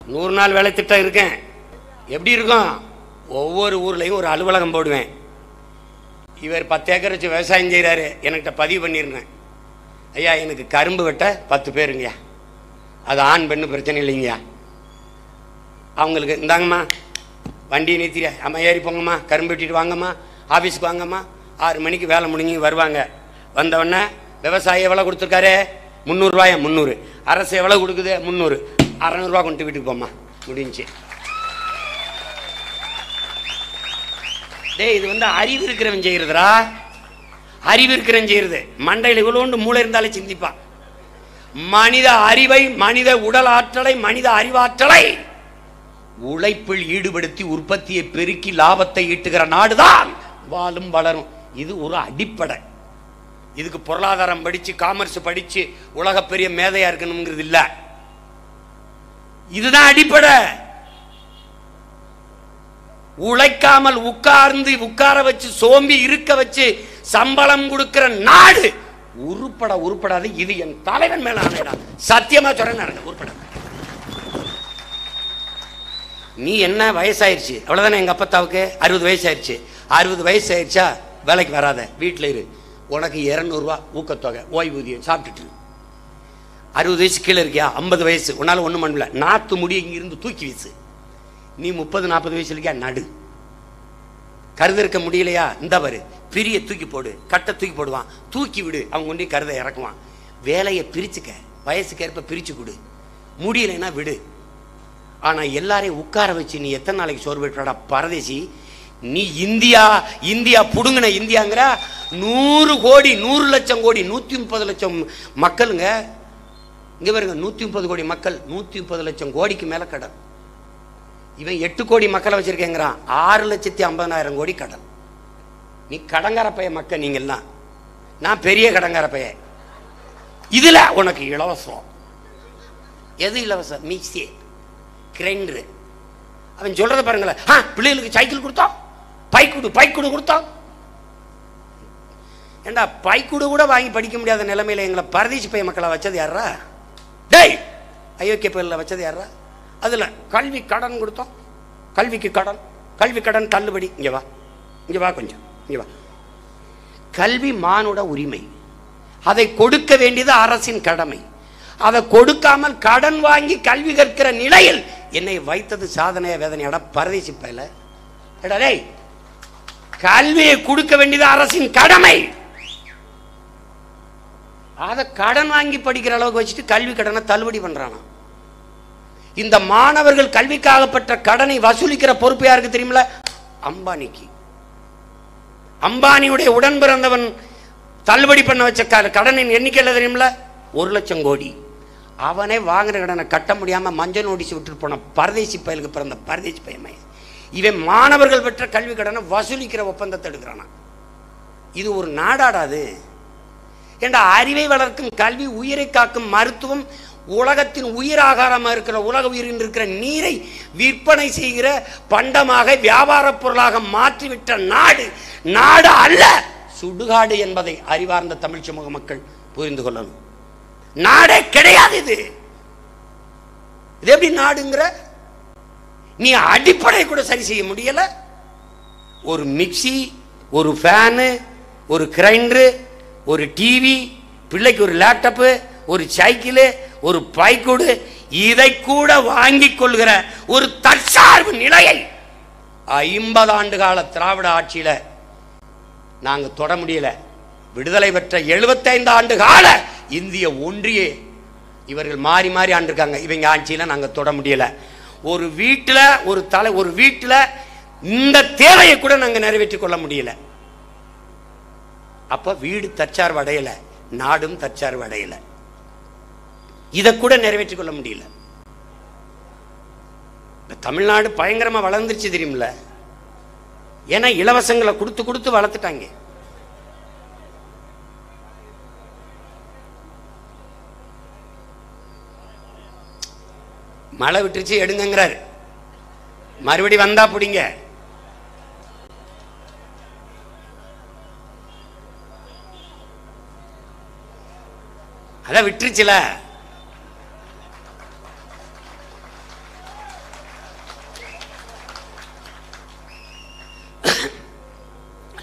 நூறு நாள் வேலை திட்டம் இருக்கேன் எப்படி இருக்கும் ஒவ்வொரு ஊர்லேயும் ஒரு அலுவலகம் போடுவேன் இவர் பத்து ஏக்கர் வச்சு விவசாயம் செய்கிறாரு என்கிட்ட பதிவு பண்ணியிருந்தேன் ஐயா எனக்கு கரும்பு வெட்ட பத்து பேருங்கய்யா அது ஆண் பெண்ணு பிரச்சனை இல்லைங்கய்யா அவங்களுக்கு இந்தாங்கம்மா வண்டியை நிறுத்திட அம்மா ஏறி போங்கம்மா கரும்பு வெட்டிட்டு வாங்கம்மா ஆஃபீஸுக்கு வாங்கம்மா ஆறு மணிக்கு வேலை முடிஞ்சு வருவாங்க வந்தவொடனே விவசாயி எவ்வளோ கொடுத்துருக்காரு முந்நூறுரூவாயா முந்நூறு அரசு எவ்வளோ கொடுக்குது முந்நூறு அறநூறுவா கொண்டு வீட்டுக்கு போம்மா முடிஞ்சு டேய் இது வந்து அறிவு இருக்கிறவன் செய்யறதுடா அறிவு இருக்கிறவன் செய்யறது மண்டையில் இவ்வளோண்டு மூளை இருந்தாலே சிந்திப்பான் மனித அறிவை மனித உடல் ஆற்றலை மனித அறிவாற்றலை உழைப்பில் ஈடுபடுத்தி உற்பத்தியை பெருக்கி லாபத்தை ஈட்டுகிற நாடுதான் வாழும் வளரும் இது ஒரு அடிப்படை இதுக்கு பொருளாதாரம் படிச்சு காமர்ஸ் படிச்சு உலக பெரிய மேதையா இருக்கணுங்கிறது இல்ல இதுதான் அடிப்படை உழைக்காமல் உட்கார்ந்து உட்கார வச்சு சோம்பி இருக்க வச்சு சம்பளம் கொடுக்கிற நாடு உருப்பட உருப்படாது இது என் தலைவன் மேல ஆணைடா சத்தியமா சொல்றேன் உருப்பட நீ என்ன வயசாயிருச்சு அவ்வளவுதானே எங்க அப்பத்தாவுக்கு அறுபது வயசாயிருச்சு அறுபது வயசு ஆயிடுச்சா வேலைக்கு வராத வீட்டில் இரு உனக்கு இரநூறுவா ஊக்கத்தொகை ஓய்வூதியம் சாப்பிட்டுட்டு இரு. அறுபது வயசு கீழே இருக்கியா ஐம்பது வயசு உன்னால ஒன்றும் பண்ணல நாத்து முடி இங்கிருந்து தூக்கி வீசு நீ முப்பது நாற்பது வயசு இருக்கியா நடு கருதிருக்க முடியலையா இந்த பாரு பிரிய தூக்கி போடு கட்டை தூக்கி போடுவான் தூக்கி விடு அவன் கொண்டு போய் கருதை இறக்குவான் வேலையை பிரிச்சுக்க வயசுக்கு ஏற்ப பிரிச்சு கொடு முடியலைன்னா விடு ஆனா எல்லாரையும் உட்கார வச்சு நீ எத்தனை நாளைக்கு சோறு பெற்றடா பரதேசி நீ இந்தியா இந்தியா புடுங்கின இந்தியாங்கிற நூறு கோடி நூறு லட்சம் கோடி நூத்தி முப்பது லட்சம் மக்களுங்க இங்க பாருங்க நூத்தி முப்பது கோடி மக்கள் நூத்தி முப்பது லட்சம் கோடிக்கு மேல கடன் இவன் எட்டு கோடி மக்களை வச்சிருக்கேங்கிறான் ஆறு லட்சத்தி ஐம்பதனாயிரம் கோடி கடன் நீ கடங்கார பைய மக்கள் நீங்கெல்லாம் நான் பெரிய கடங்கார பைய இதுல உனக்கு இலவசம் எது இலவசம் மிக்சி கிரைண்டரு அவன் சொல்றத பாருங்களேன் ஆ பிள்ளைகளுக்கு சைக்கிள் கொடுத்தோம் பைக்குடு பைக்குடு கொடுத்தோம் ஏண்டா பைக்குடு கூட வாங்கி படிக்க முடியாத நிலைமையில எங்களை பரதேசி பைய மக்களை வச்சது யாரா டேய் அயோக்கிய பயிரில் வச்சது யாரா அதில் கல்வி கடன் கொடுத்தோம் கல்விக்கு கடன் கல்வி கடன் தள்ளுபடி இங்கே வா இங்கே வா கொஞ்சம் இங்கே வா கல்வி மானுட உரிமை அதை கொடுக்க வேண்டியது அரசின் கடமை அதை கொடுக்காமல் கடன் வாங்கி கல்வி கற்கிற நிலையில் என்னை வைத்தது சாதனைய வேதனையோட பரதேசி பயில எடா டேய் கல்வியை கொடுக்க வேண்டியது அரசின் கடமை அதை கடன் வாங்கி படிக்கிற அளவுக்கு வச்சுட்டு கல்வி கடனை தள்ளுபடி பண்றானா இந்த மாணவர்கள் கல்விக்காக பெற்ற கடனை வசூலிக்கிற பொறுப்பு யாருக்கு தெரியுமில அம்பானிக்கு அம்பானியுடைய உடன் பிறந்தவன் தள்ளுபடி பண்ண வச்ச க- கடனின் எண்ணிக்கையில் தெரியுமில ஒரு லட்சம் கோடி அவனே வாங்கின கடனை கட்ட முடியாம மஞ்சள் நோட்டீஸ் விட்டுட்டு போன பரதேசி பயலுக்கு பிறந்த பரதேசி பயமை இவன் மாணவர்கள் பெற்ற கல்வி கடனை வசூலிக்கிற ஒப்பந்தத்தை எடுக்கிறானா இது ஒரு நாடாடாது ஏண்டா அறிவை வளர்க்கும் கல்வி உயிரை காக்கும் மருத்துவம் உலகத்தின் உயிராகாரமாக இருக்கிற உலக உயிரில் இருக்கிற நீரை விற்பனை செய்கிற பண்டமாக வியாபாரப் பொருளாக மாற்றிவிட்ட நாடு நாடு அல்ல சுடுகாடு என்பதை அறிவார்ந்த தமிழ் சமூக மக்கள் புரிந்து கொள்ளணும் நாடே கிடையாது இது இது எப்படி நாடுங்கிற நீ அடிப்படை கூட சரி செய்ய முடியல ஒரு மிக்ஸி ஒரு ஃபேனு ஒரு கிரைண்டரு ஒரு டிவி பிள்ளைக்கு ஒரு லேப்டாப்பு ஒரு சைக்கிளு ஒரு பைக்குடு இதை கூட வாங்கிக் கொள்கிற ஒரு தற்சார்பு நிலையை ஐம்பது ஆண்டு கால திராவிட ஆட்சியில நாங்க தொட முடியல விடுதலை பெற்ற 75 ஆண்டு கால இந்திய ஒன்றிய இவர்கள் மாறி மாறி ஆண்டிருக்காங்க இவங்க ஆட்சியில நாங்க தொட முடியல ஒரு வீட்டுல ஒரு தலை ஒரு வீட்டுல இந்த தேவையை கூட நாங்க நிறைவேற்றிக் கொள்ள முடியல அப்ப வீடு தற்சார்பு அடையல நாடும் தற்சார்பு அடையல இதை கூட நிறைவேற்றிக் கொள்ள முடியல இப்ப தமிழ்நாடு பயங்கரமா வளர்ந்துருச்சு தெரியுமில்ல ஏன்னா இலவசங்களை கொடுத்து கொடுத்து வளர்த்துட்டாங்க மழை விட்டுருச்சு எடுங்கங்கிறாரு மறுபடி வந்தா பிடிங்க அதான் விட்டுருச்சுல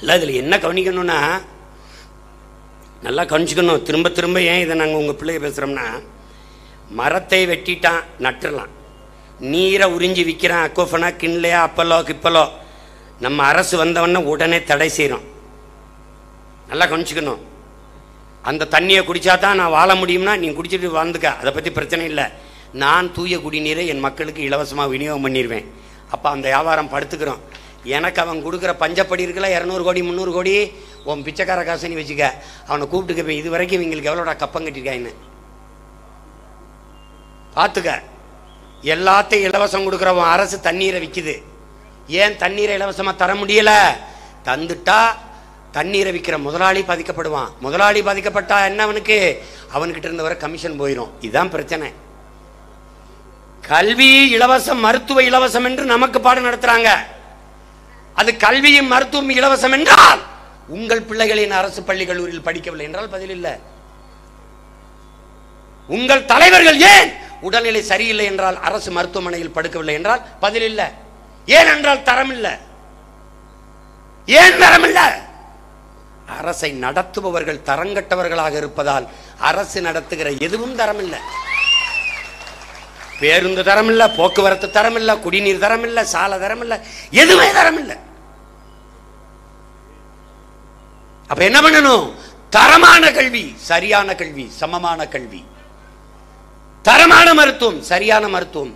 இல்லை இதில் என்ன கவனிக்கணும்னா நல்லா கவனிச்சுக்கணும் திரும்ப திரும்ப ஏன் இதை நாங்கள் உங்கள் பிள்ளைய பேசுகிறோம்னா மரத்தை வெட்டிட்டான் நட்டுறலாம் நீரை உறிஞ்சி விற்கிறான் அக்கோஃபனா கிண்லையா அப்பலோ கிப்பலோ நம்ம அரசு வந்தவொடனே உடனே தடை செய்கிறோம் நல்லா கவனிச்சுக்கணும் அந்த தண்ணியை குடிச்சா தான் நான் வாழ முடியும்னா நீ குடிச்சிட்டு வாழ்ந்துக்க அதை பற்றி பிரச்சனை இல்லை நான் தூய குடிநீரை என் மக்களுக்கு இலவசமாக விநியோகம் பண்ணிடுவேன் அப்போ அந்த வியாபாரம் படுத்துக்கிறோம் எனக்கு அவன் கொடுக்குற பஞ்சப்படி இருக்குல்ல இரநூறு கோடி முந்நூறு கோடி உன் பிச்சைக்கார காசுன்னு வச்சுக்க அவனை கூப்பிட்டுக்க போய் இது வரைக்கும் இவங்களுக்கு எவ்வளோடா கப்பம் கட்டிருக்காயின்னு பார்த்துக்க எல்லாத்தையும் இலவசம் கொடுக்குறவன் அரசு தண்ணீரை விற்கிது ஏன் தண்ணீரை இலவசமாக தர முடியல தந்துட்டா தண்ணீரை விற்கிற முதலாளி பாதிக்கப்படுவான் முதலாளி பாதிக்கப்பட்டா என்ன அவனுக்கு அவன்கிட்ட இருந்து வர கமிஷன் போயிடும் இதுதான் பிரச்சனை கல்வி இலவசம் மருத்துவ இலவசம் என்று நமக்கு பாடம் நடத்துறாங்க அது கல்வியும் மருத்துவம் இலவசம் என்றால் உங்கள் பிள்ளைகளின் அரசு பள்ளி கல்லூரியில் படிக்கவில்லை என்றால் பதில் இல்லை உங்கள் தலைவர்கள் ஏன் உடல்நிலை சரியில்லை என்றால் அரசு மருத்துவமனையில் படுக்கவில்லை என்றால் பதில் இல்லை ஏன் என்றால் தரம் இல்லை ஏன் தரம் இல்லை அரசை நடத்துபவர்கள் தரங்கட்டவர்களாக இருப்பதால் அரசு நடத்துகிற எதுவும் தரம் இல்லை பேருந்து தரம் இல்லை போக்குவரத்து தரம் இல்லை குடிநீர் தரம் இல்லை சாலை தரம் இல்லை எதுவுமே தரம் இல்லை அப்ப என்ன பண்ணணும் தரமான கல்வி சரியான கல்வி சமமான கல்வி தரமான மருத்துவம் சரியான மருத்துவம்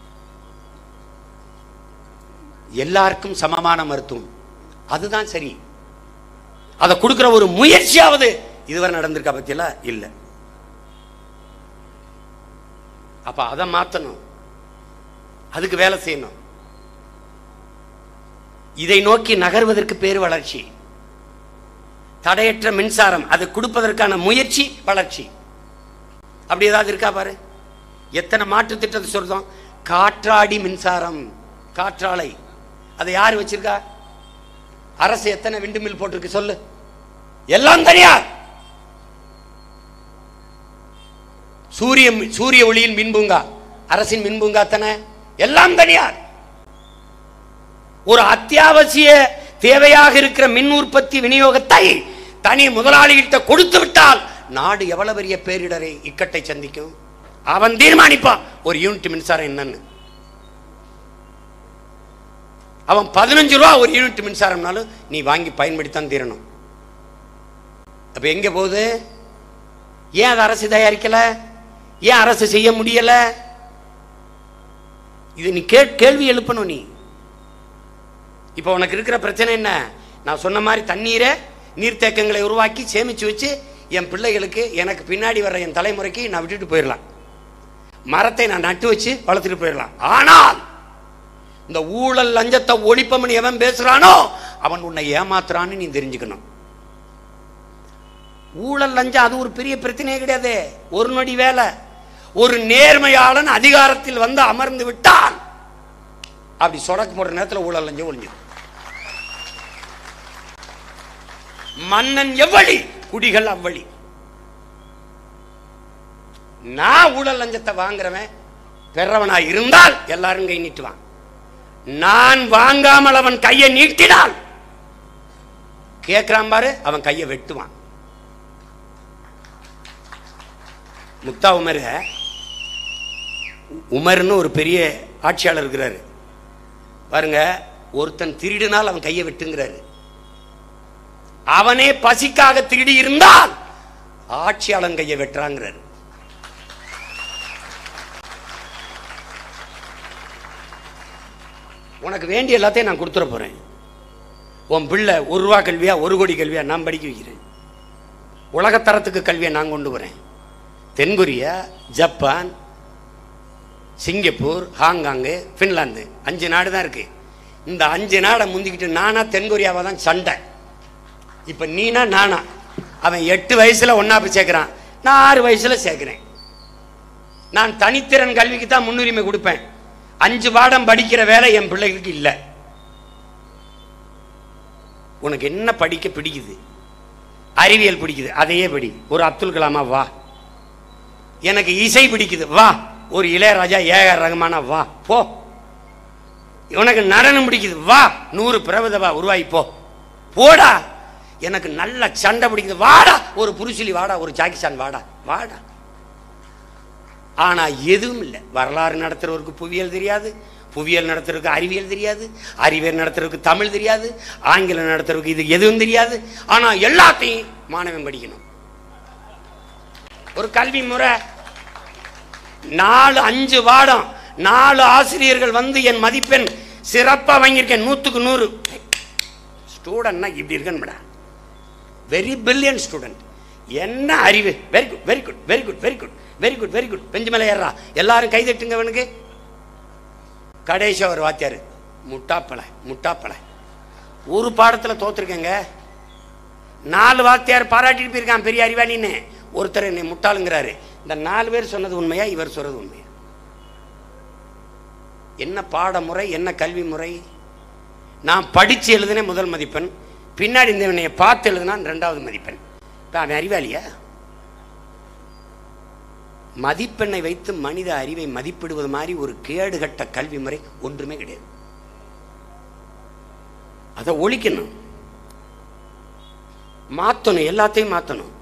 எல்லாருக்கும் சமமான மருத்துவம் அதுதான் சரி அதை கொடுக்கிற ஒரு முயற்சியாவது இதுவரை நடந்திருக்கா பத்தியில இல்லை அப்ப அதை மாத்தணும் அதுக்கு வேலை செய்யணும் இதை நோக்கி நகர்வதற்கு பேர் வளர்ச்சி தடையற்ற மின்சாரம் அது கொடுப்பதற்கான முயற்சி வளர்ச்சி அப்படி ஏதாவது இருக்கா பாரு எத்தனை மாற்று திட்டத்தை சொல்றோம் காற்றாடி மின்சாரம் காற்றாலை அதை யார் வச்சிருக்கா அரசு எத்தனை விண்டு மில் போட்டிருக்கு சொல்லு எல்லாம் தனியார் சூரிய சூரிய ஒளியின் மின்பூங்கா அரசின் மின்பூங்கா தானே எல்லாம் தனியார் ஒரு அத்தியாவசிய தேவையாக இருக்கிற மின் உற்பத்தி விநியோகத்தை தனி முதலாளிகிட்ட கொடுத்து விட்டால் நாடு எவ்வளவு பெரிய பேரிடரை இக்கட்டை சந்திக்கும் அவன் தீர்மானிப்பான் ஒரு யூனிட் மின்சாரம் என்னன்னு அவன் பதினஞ்சு ரூபா ஒரு யூனிட் மின்சாரம்னாலும் நீ வாங்கி பயன்படுத்தான் தீரணும் அப்ப எங்க போகுது ஏன் அதை அரசு தயாரிக்கல ஏன் அரசு செய்ய முடியல இது நீ கே கேள்வி எழுப்பணும் நீ இப்போ உனக்கு இருக்கிற பிரச்சனை என்ன நான் சொன்ன மாதிரி தண்ணீரை நீர்த்தேக்கங்களை உருவாக்கி சேமிச்சு வச்சு என் பிள்ளைகளுக்கு எனக்கு பின்னாடி வர்ற என் தலைமுறைக்கு நான் விட்டுட்டு போயிடலாம் மரத்தை நான் நட்டு வச்சு வளர்த்துட்டு போயிடலாம் ஆனால் இந்த ஊழல் லஞ்சத்தை ஒழிப்பம்னு எவன் பேசுறானோ அவன் உன்னை ஏமாத்துறான்னு நீ தெரிஞ்சுக்கணும் ஊழல் லஞ்சம் அது ஒரு பெரிய பிரச்சனையே கிடையாது ஒரு நொடி வேலை ஒரு நேர்மையாளன் அதிகாரத்தில் வந்து அமர்ந்து விட்டான் அப்படி சொடக்கு போடுற நேரத்தில் ஊழல் லஞ்சம் ஒழிஞ்சிடும் மன்னன் எவ்வளி குடிகள் அவ்வளி நான் ஊழல் லஞ்சத்தை வாங்குறவன் பெறவனா இருந்தால் எல்லாரும் கை நீட்டுவான் நான் வாங்காமல் அவன் கையை நீட்டினால் கேட்கிறான் பாரு அவன் கையை வெட்டுவான் முக்தா உமர் உமர்னு ஒரு பெரிய ஆட்சியாளர் இருக்கிறாரு பாருங்க ஒருத்தன் திருடினால் அவன் கையை வெட்டுங்கிறாரு அவனே பசிக்காக திருடி இருந்தால் ஆட்சியாளன் கையை வெட்டுறாங்கிறாரு உனக்கு வேண்டிய எல்லாத்தையும் நான் கொடுத்துட போறேன் உன் பிள்ளை ஒரு ரூபா கல்வியா ஒரு கோடி கல்வியா நான் படிக்க வைக்கிறேன் உலகத்தரத்துக்கு கல்வியை நான் கொண்டு வரேன் தென்கொரியா ஜப்பான் சிங்கப்பூர் ஹாங்காங்கு ஃபின்லாந்து அஞ்சு நாடு தான் இருக்கு இந்த அஞ்சு நாடை முந்திக்கிட்டு நானா தென்கொரியாவை தான் சண்டை இப்போ நீனா நானா அவன் எட்டு வயசுல ஒன்னா போய் சேர்க்குறான் நான் ஆறு வயசுல சேர்க்கிறேன் நான் தனித்திறன் கல்விக்கு தான் முன்னுரிமை கொடுப்பேன் அஞ்சு பாடம் படிக்கிற வேலை என் பிள்ளைகளுக்கு இல்லை உனக்கு என்ன படிக்க பிடிக்குது அறிவியல் பிடிக்குது அதையே படி ஒரு அப்துல் கலாமா வா எனக்கு இசை பிடிக்குது வா ஒரு இளையராஜா ஏஆர் ரகுமானா வா போ உனக்கு நடனம் பிடிக்குது வா நூறு பிரபதவா உருவாகி போ போடா எனக்கு நல்ல சண்டை பிடிக்குது வாடா ஒரு புருஷிலி வாடா ஒரு ஜாக்கிசான் வாடா வாடா ஆனா எதுவும் இல்லை வரலாறு நடத்துறவருக்கு புவியியல் தெரியாது புவியியல் நடத்துறதுக்கு அறிவியல் தெரியாது அறிவியல் நடத்துறதுக்கு தமிழ் தெரியாது ஆங்கிலம் நடத்துறதுக்கு இது எதுவும் தெரியாது ஆனா எல்லாத்தையும் மாணவன் படிக்கணும் ஒரு கல்வி முறை நாலு அஞ்சு பாடம் நாலு ஆசிரியர்கள் வந்து என் மதிப்பெண் சிறப்பா வாங்கியிருக்கேன் நூத்துக்கு நூறு ஸ்டூடெண்ட்னா இப்படி இருக்கணும்டா வெரி பிரில்லியன்ட் ஸ்டூடெண்ட் என்ன அறிவு very good very good very good very good very good very good bench மேலே ஏறா எல்லாரும் கைதட்டுங்க அவனுக்கு கடைசியா ஒரு வாத்தியார் முட்டாப்பழ முட்டாப்பழ ஒரு பாடத்தில் தோத்துருக்கேங்க நாலு வாத்தியார் பாராட்டிட்டு போயிருக்கான் பெரிய அறிவாளின்னு ஒருத்தர் என்னை முட்டாளுங்கிறாரு இந்த நாலு பேர் சொன்னது உண்மையா இவர் சொல்றது உண்மையா என்ன பாடமுறை என்ன கல்வி முறை நான் படித்து எழுதின முதல் மதிப்பெண் பின்னாடி இந்த இவனைய பார்த்து எழுதினான் ரெண்டாவது மதிப்பெண் இப்போ அவன் அறிவாளியா மதிப்பெண்ணை வைத்து மனித அறிவை மதிப்பிடுவது மாதிரி ஒரு கேடுகட்ட கல்வி முறை ஒன்றுமே கிடையாது அதை ஒழிக்கணும் மாற்றணும் எல்லாத்தையும் மாற்றணும்